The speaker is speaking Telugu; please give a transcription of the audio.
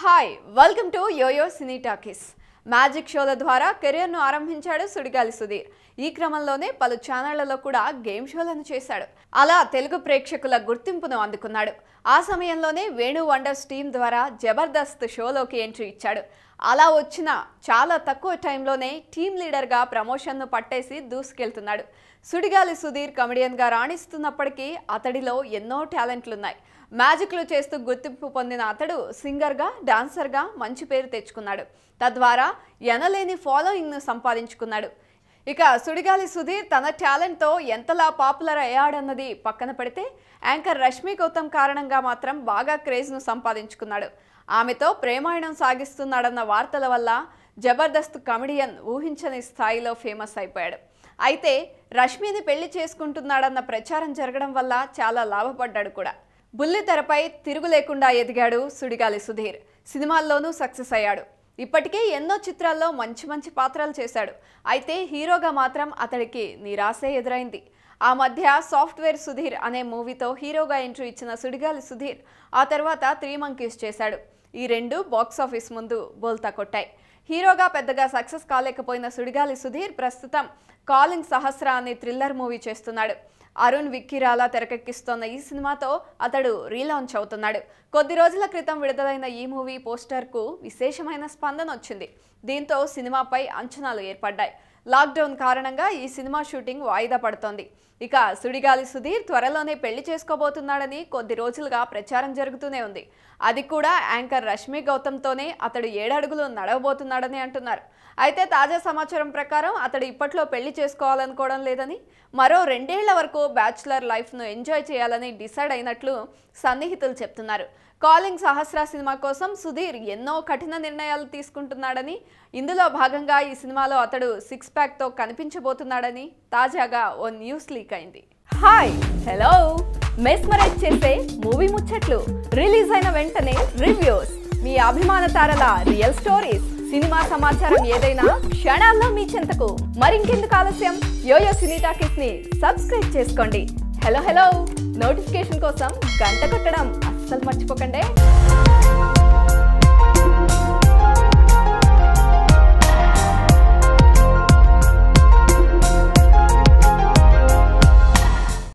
hi welcome to YoYo Cine Talkies magic షోల ద్వారా కెరియర్ను ఆరంభించాడు సుడిగాలి సుధీర్ ఈ క్రమంలోనే పలు ఛానళ్లలో కూడా గేమ్ షోలను చేశాడు అలా తెలుగు ప్రేక్షకుల గుర్తింపును అందుకున్నాడు ఆ సమయంలోనే వేణు వండర్స్ టీం ద్వారా జబర్దస్త్ షోలోకి ఎంట్రీ ఇచ్చాడు అలా వచ్చిన చాలా తక్కువ టైంలోనే టీం లీడర్గా ప్రమోషన్ను పట్టేసి దూసుకెళ్తున్నాడు సుడిగాలి సుధీర్ కమెడియన్గా రాణిస్తున్నప్పటికీ అతడిలో ఎన్నో టాలెంట్లున్నాయి మ్యాజిక్లు చేస్తూ గుర్తింపు పొందిన అతడు సింగర్గా డాన్సర్గా మంచి పేరు తెచ్చుకున్నాడు తద్వారా ఎనలేని ఫాలోయింగ్ను సంపాదించుకున్నాడు ఇక సుడిగాలి సుధీర్ తన టాలెంట్తో ఎంతలా పాపులర్ అయ్యాడన్నది పక్కన పెడితే యాంకర్ రష్మి గౌతమ్ కారణంగా మాత్రం బాగా క్రేజ్ను సంపాదించుకున్నాడు ఆమెతో ప్రేమాయణం సాగిస్తున్నాడన్న వార్తల వల్ల జబర్దస్త్ కమెడియన్ ఊహించని స్థాయిలో ఫేమస్ అయిపోయాడు అయితే రష్మిని పెళ్లి చేసుకుంటున్నాడన్న ప్రచారం జరగడం వల్ల చాలా లాభపడ్డాడు కూడా బుల్లితెరపై తిరుగు లేకుండా ఎదిగాడు సుడిగాలి సుధీర్ సినిమాల్లోనూ సక్సెస్ అయ్యాడు ఇప్పటికే ఎన్నో చిత్రాల్లో మంచి మంచి పాత్రలు చేశాడు అయితే హీరోగా మాత్రం అతడికి నిరాశే ఎదురైంది ఆ మధ్య సాఫ్ట్వేర్ సుధీర్ అనే మూవీతో హీరోగా ఎంట్రీ ఇచ్చిన సుడిగాలి సుధీర్ ఆ తర్వాత త్రీ మంకీస్ చేశాడు ఈ రెండు బాక్సాఫీస్ ముందు బోల్తా కొట్టాయి హీరోగా పెద్దగా సక్సెస్ కాలేకపోయిన సుడిగాలి సుధీర్ ప్రస్తుతం కాలింగ్ సహస్ర అనే థ్రిల్లర్ మూవీ చేస్తున్నాడు అరుణ్ విక్కిరాలా తెరకెక్కిస్తోన్న ఈ సినిమాతో అతడు రీలాంచ్ అవుతున్నాడు కొద్ది రోజుల క్రితం విడుదలైన ఈ మూవీ పోస్టర్కు విశేషమైన స్పందన వచ్చింది దీంతో సినిమాపై అంచనాలు ఏర్పడ్డాయి లాక్డౌన్ కారణంగా ఈ సినిమా షూటింగ్ వాయిదా పడుతోంది ఇక సుడిగాలి సుధీర్ త్వరలోనే పెళ్లి చేసుకోబోతున్నాడని కొద్ది రోజులుగా ప్రచారం జరుగుతూనే ఉంది అది కూడా యాంకర్ రష్మి గౌతమ్తోనే అతడు ఏడడుగులు నడవబోతున్నాడని అంటున్నారు అయితే తాజా సమాచారం ప్రకారం అతడు ఇప్పట్లో పెళ్లి చేసుకోవాలనుకోవడం లేదని మరో రెండేళ్ల వరకు బ్యాచులర్ లైఫ్ను ఎంజాయ్ చేయాలని డిసైడ్ అయినట్లు సన్నిహితులు చెప్తున్నారు కాలింగ్ సహస్ర సినిమా కోసం సుధీర్ ఎన్నో కఠిన నిర్ణయాలు తీసుకుంటున్నాడని ఇందులో భాగంగా ఈ సినిమాలో అతడు సిక్స్ ప్యాక్తో కనిపించబోతున్నాడని తాజాగా ఓ న్యూస్ లీక్ అయింది హాయ్ హలో మెస్మరైజ్ చేసే మూవీ ముచ్చట్లు రిలీజ్ అయిన వెంటనే రివ్యూస్ మీ అభిమాన తారల రియల్ స్టోరీస్ సినిమా సమాచారం ఏదైనా క్షణాల్లో మీ చెంతకు మరింకెందుకు ఆలస్యం యోయో సినీ టాకీస్ ని సబ్స్క్రైబ్ చేసుకోండి హలో హలో నోటిఫికేషన్ కోసం గంట కొట్టడం అస్సలు మర్చిపోకండి